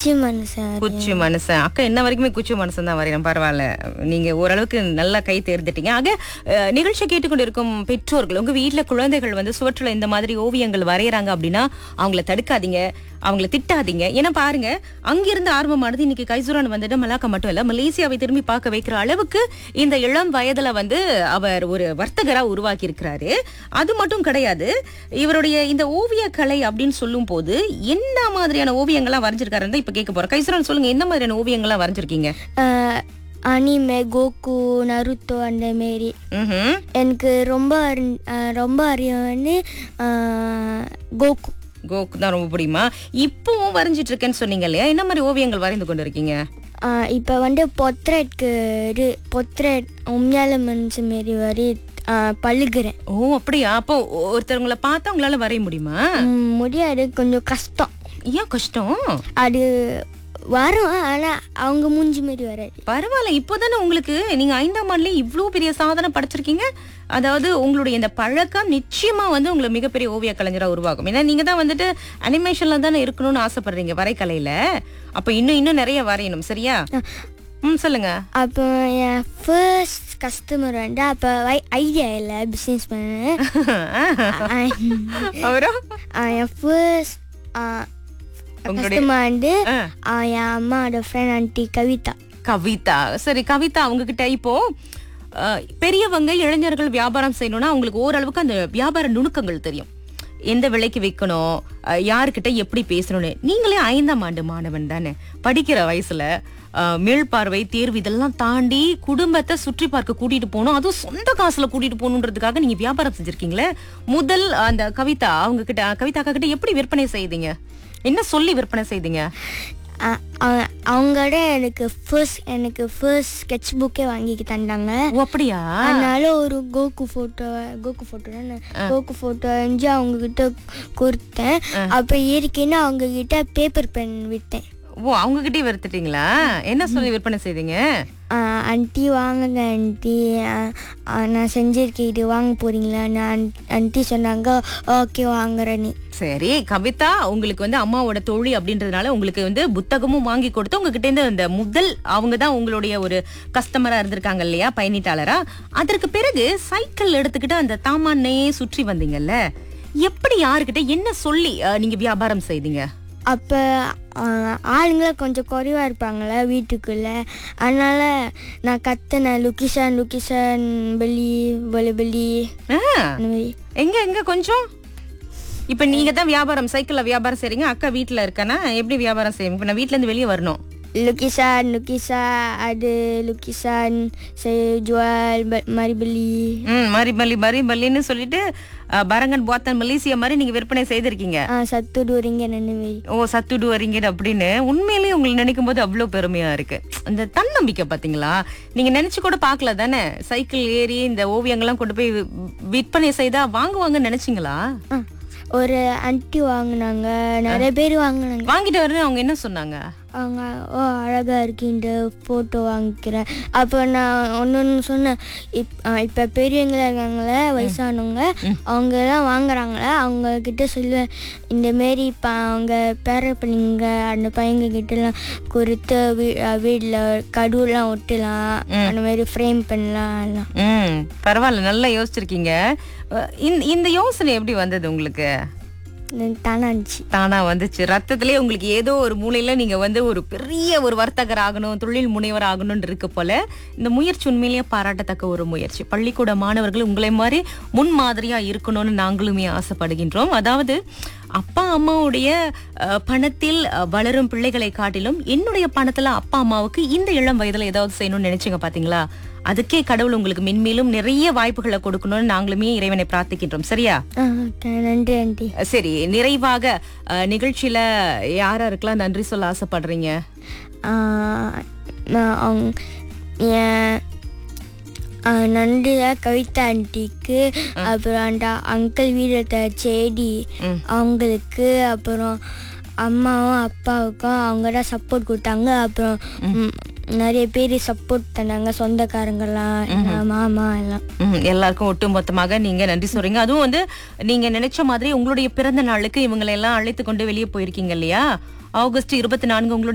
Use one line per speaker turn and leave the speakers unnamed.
குச்சி மனுஷன்
குச்சி மனுஷன் அக்கா என்ன வரைக்குமே குச்சி மனுஷன் தான் வரையணும் பரவாயில்ல நீங்க ஓரளவுக்கு நல்லா கை தேர்ந்துட்டீங்க ஆக அஹ், நிகழ்ச்சி கேட்டுக்கொண்டு இருக்கும் பெற்றோர்கள் உங்க வீட்ல குழந்தைகள் வந்து சுவற்றுல இந்த மாதிரி ஓவியங்கள் வரையறாங்க அப்படின்னா அவங்கள தடுக்காதீங்க அவங்கள திட்டாதீங்க ஏன்னா பாருங்க அங்கிருந்து ஆர்வமானது இன்னைக்கு கைசுரான் வந்துட்டு மலாக்கா மட்டும் இல்ல மலேசியாவை திரும்பி பார்க்க வைக்கிற அளவுக்கு இந்த இளம் வயதுல வந்து அவர் ஒரு வர்த்தகரா உருவாக்கி இருக்கிறாரு அது மட்டும் கிடையாது இவருடைய இந்த ஓவிய கலை அப்படின்னு சொல்லும் போது என்ன மாதிரியான ஓவியங்கள்லாம் வரைஞ்சிருக்காருன்னு தான் இப்ப கேட்க போறோம் கைசுரான் சொல்லுங்க என்ன மாதிரியான ஓவியங்கள்லாம் வரைஞ்சிருக்கீங்க
அனிமே கோகு நருத்தோ அந்த மாரி
ம்ஹும்.
எனக்கு ரொம்ப அறி- அஹ், ரொம்ப அறியும் வந்து அஹ், கோகு
கோக்கு தான் ரொம்ப பிடிக்குமா இப்பவும் வரைஞ்சிட்டு இருக்கேன்னு சொன்னீங்க இல்லையா என்ன மாதிரி ஓவியங்கள் வரைந்து கொண்டு இருக்கீங்க
அஹ், இப்போ வந்து பொத்ரெட்க்கு இது பொத்ரெட் உண்மையால மனுஷ மாரி வரி அஹ், பழுகுறேன்
ஓ அப்படியா அப்போ ஒருத்தவங்களை பார்த்தா உங்களால வரைய முடியுமா
ம், முடியாது கொஞ்சம் கஷ்டம்
ஏன் கஷ்டம்
அது வரும் ஆனா அவங்க மூஞ்சி மாரி வராது
பரவாயில்ல இப்போதானே உங்களுக்கு நீங்க ஐந்தாம் ஆண்டுல இவ்ளோ பெரிய சாதனை படைச்சிருக்கீங்க அதாவது உங்களுடைய இந்த பழக்கம் நிச்சயமா வந்து உங்களை மிகப்பெரிய ஓவிய கலைஞரா உருவாகும் ஏன்னா நீங்க தான் வந்துட்டு அனிமேஷன்ல தானே இருக்கணும்னு ஆசைப்படுறீங்க வரைக்கலையில அப்ப இன்னும் இன்னும் நிறைய வரையணும் சரியா ம் சொல்லுங்க
அப்போ என் ஃபர்ஸ்ட் கஸ்டமர் வந்து அப்போ ஐடியா இல்லை பிஸ்னஸ் பண்ண
அவரும்
என் ஃபர்ஸ்ட்
உங்களுடைய
கஸ்டமர் வந்து
ஆ.
ஆ, என் அம்மாவோட ஃப்ரெண்ட் ஆண்டி கவிதா
கவிதா சரி கவிதா அவங்க கிட்ட இப்போ அஹ், பெரியவங்க இளைஞர்கள் வியாபாரம் செய்யணும்னா அவங்களுக்கு ஓரளவுக்கு அந்த வியாபார நுணுக்கங்கள் தெரியும் எந்த விலைக்கு விற்கணும் அஹ், யார்கிட்ட எப்படி பேசணும்னு நீங்களே ஐந்தாம் ஆண்டு மாணவன் தானே படிக்கிற வயசுல அஹ், மீள்பார்வை தேர்வு இதெல்லாம் தாண்டி குடும்பத்தை சுற்றி பார்க்க கூட்டிட்டு போகணும் அதுவும் சொந்த காசுல கூட்டிட்டு போகணுன்றதுக்காக நீங்க வியாபாரம் செஞ்சிருக்கீங்களே முதல் அந்த கவிதா அவங்க கிட்ட கவிதா அக்கா கிட்ட எப்படி விற்பனை செய்தீங்க என்ன சொல்லி விற்பனை செய்தீங்க
ஆ, அவ- அவங்களோட எனக்கு ஃபர்ஸ்ட் எனக்கு ஃபர்ஸ்ட் ஸ்கெட்ச் புக்கே வாங்கி தந்தாங்க
ஓ அப்படியா
அதனால ஒரு கோகு ஃபோட்டோ கோகு ஃபோட்டோ தானே கோகு ஃபோட்டோ வரைஞ்சி அவங்க கிட்ட கொடுத்தேன் அப்போ ஏற்கனவே அவங்க கிட்ட பேப்பர் பென் விட்டேன்
ஓ அவங்க கிட்டே வித்துட்டீங்களா என்ன சொல்லி விற்பனை செய்தீங்க
ஆண்டி வாங்குங்க ஆண்டி நான் செஞ்சிருக்கேன் இது வாங்க போறீங்களா நான் ஆண்டி சொன்னாங்க ஓகே வாங்குறேன்னு
சரி கவிதா உங்களுக்கு வந்து அம்மாவோட தோழி அப்படின்றதுனால உங்களுக்கு வந்து புத்தகமும் வாங்கி கொடுத்து உங்ககிட்ட இருந்து அந்த முதல் அவங்க தான் உங்களுடைய ஒரு கஸ்டமரா இருந்திருக்காங்க இல்லையா பயணிட்டாளரா அதற்கு பிறகு சைக்கிள் எடுத்துக்கிட்டு அந்த தாமானையே சுற்றி வந்தீங்கல்ல எப்படி யாருக்கிட்ட என்ன சொல்லி அஹ், நீங்க வியாபாரம் செய்தீங்க
அப்போ ஆளுங்கள கொஞ்சம் குறைவா இருப்பாங்களே வீட்டுக்குள்ள அதனால நான் கத்துனேன் லுக்கிஷான் லுக்கிஷான் பெலி பொலி பெலி
ஆ,
அந்த மாதிரி
எங்க எங்க கொஞ்சம் இப்ப நீங்க தான் வியாபாரம் சைக்கிள்ல வியாபாரம் செய்றீங்க அக்கா வீட்ல இருக்கானா எப்படி வியாபாரம் செய்வீங்க இப்ப நான் வீட்ல இருந்து வெளியே வரணும்
lukisan lukisan ada lukisan saya jual ba- mari beli
ம் மரி மல்லி மரி மல்லின்னு சொல்லிட்டு அஹ், பரங்கன் போத்தன் மலேசியா மாதிரி நீங்க விற்பனை செய்திருக்கீங்க
ah satu dua ringgit அந்த மாதிரி
ஓ சத்துடு வரீங்க அப்படின்னு உண்மையிலேயே உங்களை நினைக்கும் போது அவ்வளோ பெருமையா இருக்கு அந்த தன்னம்பிக்கை பாத்தீங்களா நீங்க நினைச்சு கூட பார்க்கல தானே சைக்கிள் ஏறி இந்த ஓவியங்கள்லாம் கொண்டு போய் வி- விற்பனை செய்தா வாங்குவாங்கன்னு நினைச்சீங்களா
ஆ, ஒரு ஆன்ட்டி வாங்கினாங்க நிறைய பேர் வாங்கினாங்க
வாங்கிட்டு வரேன்னு அவங்க என்ன சொன்னாங்க
அவங்க ஓ அழகா இருக்கு இந்த ஃபோட்டோ வாங்கிக்கிறேன் அப்போ நான் ஒன்று ஒன்று சொன்னேன் இப் இப்போ பெரியவங்களா இருக்காங்களே வயசானவங்க அவங்க எல்லாம் வாங்குறாங்களே அவங்க கிட்ட சொல்லுவேன் இந்த மாரி இப்போ அவங்க பேர பண்ணிங்க அந்த பையங்க கிட்டலாம் கொடுத்து வீ வீட்டில் கடுவெலாம் ஒட்டலாம் அந்த மாதிரி ஃப்ரேம் பண்ணலாம் எல்லாம்
ம் பரவாயில்ல நல்லா யோசிச்சிருக்கீங்க அஹ், இந்த- இந்த யோசனை எப்படி வந்தது உங்களுக்கு
தானா இருந்துச்சு
தானா வந்துச்சு ரத்தத்திலே உங்களுக்கு ஏதோ ஒரு மூலையில நீங்க வந்து ஒரு பெரிய ஒரு வர்த்தகர் ஆகணும் தொழில் முனைவர் ஆகணும்னு இருக்கு போல இந்த முயற்சி உண்மையிலேயே பாராட்டத்தக்க ஒரு முயற்சி பள்ளிக்கூட மாணவர்கள் உங்களை மாதிரி முன்மாதிரியா இருக்கணும்னு நாங்களுமே ஆசைப்படுகின்றோம் அதாவது அப்பா அம்மாவுடைய அஹ், பணத்தில் அஹ், வளரும் பிள்ளைகளை காட்டிலும் என்னுடைய பணத்துல அப்பா அம்மாவுக்கு இந்த இளம் வயதுல ஏதாவது செய்யணும்னு நினைச்சீங்க பாத்தீங்களா அதுக்கே கடவுள் உங்களுக்கு மென்மேலும் நிறைய வாய்ப்புகளை கொடுக்கணும்னு நாங்களுமே இறைவனை பிரார்த்திக்கின்றோம் சரியா
ஆ ஓகே நன்றி ஆண்டி
சரி நிறைவாக அஹ், நிகழ்ச்சியில யார் யாருக்கெல்லாம் நன்றி சொல்ல ஆசைப்படுறீங்க
ஆ, நான் அவங்க என் ஆ, நன்றியா கவிதா ஆண்டிக்கு அப்புறம் அந்த அங்கிள் வீரத்தை செடி
ம்.
அவங்களுக்கு அப்புறம் அம்மாவும் அப்பாவுக்கும் அவங்க தான் சப்போர்ட் கொடுத்தாங்க அப்புறம் ம், நிறைய பேர் சப்போர்ட் தந்தாங்க சொந்தக்காரங்கெல்லாம் எல்லாம் மாமா எல்லாம்
ம், எல்லாருக்கும் ஒட்டுமொத்தமாக நீங்க நன்றி சொல்றீங்க அதுவும் வந்து நீங்க நினைச்ச மாதிரி உங்களுடைய பிறந்த நாளுக்கு இவங்களை எல்லாம் அழைத்து கொண்டு வெளியே போயிருக்கீங்க இல்லையா ஆகஸ்ட் இருபத்தி நான்கு உங்களுடைய